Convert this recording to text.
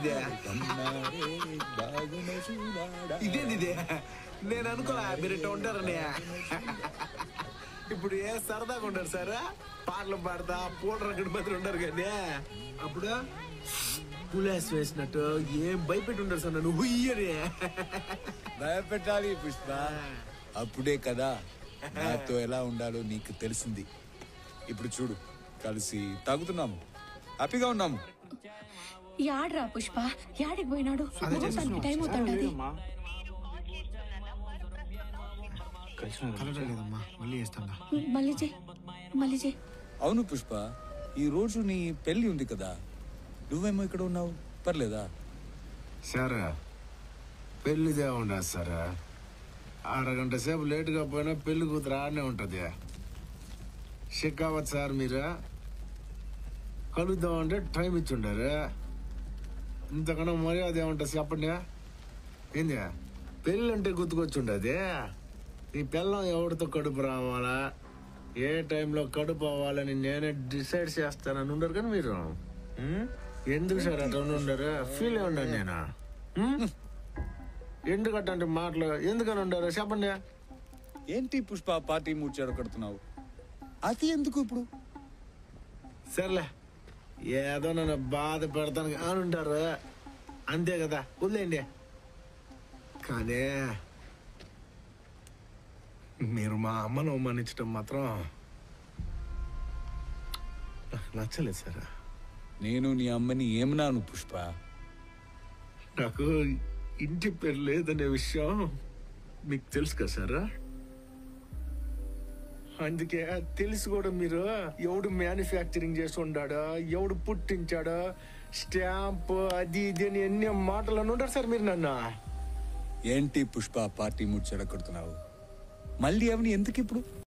ఇదే ఇదేంది ఇదే నేను అనుకోలే మీరు ఇట్లా ఉంటారని ఇప్పుడు ఏ సరదాగా ఉండరు సార్ పాటలు పాడతా పూట రకడి మంది ఉండరు కానీ అప్పుడు పులేస్ వేసినట్టు ఏం భయపెట్టి ఉండరు సార్ నన్ను హుయ్యని భయపెట్టాలి పుష్ప అప్పుడే కదా నాతో ఎలా ఉండాలో నీకు తెలిసింది ఇప్పుడు చూడు కలిసి తాగుతున్నాము హ్యాపీగా ఉన్నాము యాడ్రా పుష్ప యాడికి పోయినాడు ముహూర్తానికి టైం అవుతాడది కలవలేదమ్మా మళ్ళీ చేస్తాను మళ్ళీ చెయ్ మళ్ళీ చెయ్ అవును పుష్ప ఈ రోజు నీ పెళ్లి ఉంది కదా నువ్వేమో ఇక్కడ ఉన్నావు పర్లేదా సార్ పెళ్లిదే ఉండదు సార్ అరగంట సేపు లేటుగా పోయినా పెళ్లి కూతురు ఆడనే ఉంటుంది షికావత్ సార్ మీరు కలుద్దాం అంటే టైం ఇచ్చి ఉండారు ఇంతకన్నా మర్యాద ఏముంటుంది చెప్పండి ఏంది పెళ్ళి అంటే గుర్తుకొచ్చి ఉండదు ఈ పిల్లం ఎవరితో కడుపు రావాలా ఏ టైంలో కడుపు అవ్వాలని నేనే డిసైడ్ చేస్తానని ఉండరు కానీ మీరు ఉం? ఎందుకు సార్ అట్లా ఉండరు ఫీల్ అయి ఉన్నాను నేను ఉం? ఎందుకట్టంటే మాటలు ఎందుకని ఉండరు చెప్పండి ఏంటి పుష్ప పార్టీ మూడ్ చెడగొడుతున్నావు అది ఎందుకు ఇప్పుడు సర్లే ఏదో నన్ను బాధ పెడతాను అని ఉంటారు అంతే కదా వదిలేండి కానీ మీరు మా అమ్మను అవమానించడం మాత్రం నాకు నచ్చలేదు సార్ నేను నీ అమ్మని ఏమన్నాను పుష్ప నాకు ఇంటి పేరు లేదనే విషయం మీకు తెలుసు కదా సార్ అందుకే తెలిసి కూడా మీరు ఎవడు మ్యానుఫ్యాక్చరింగ్ చేసి ఉండాడో ఎవడు పుట్టించాడో స్టాంప్ అది ఇది అని ఎన్ని మాటలు అని ఉంటారు సార్ మీరు నన్ను ఏంటి పుష్ప పార్టీ మూడ్ చెడగొడుతున్నావు మళ్ళీ అవని ఎందుకు ఇప్పుడు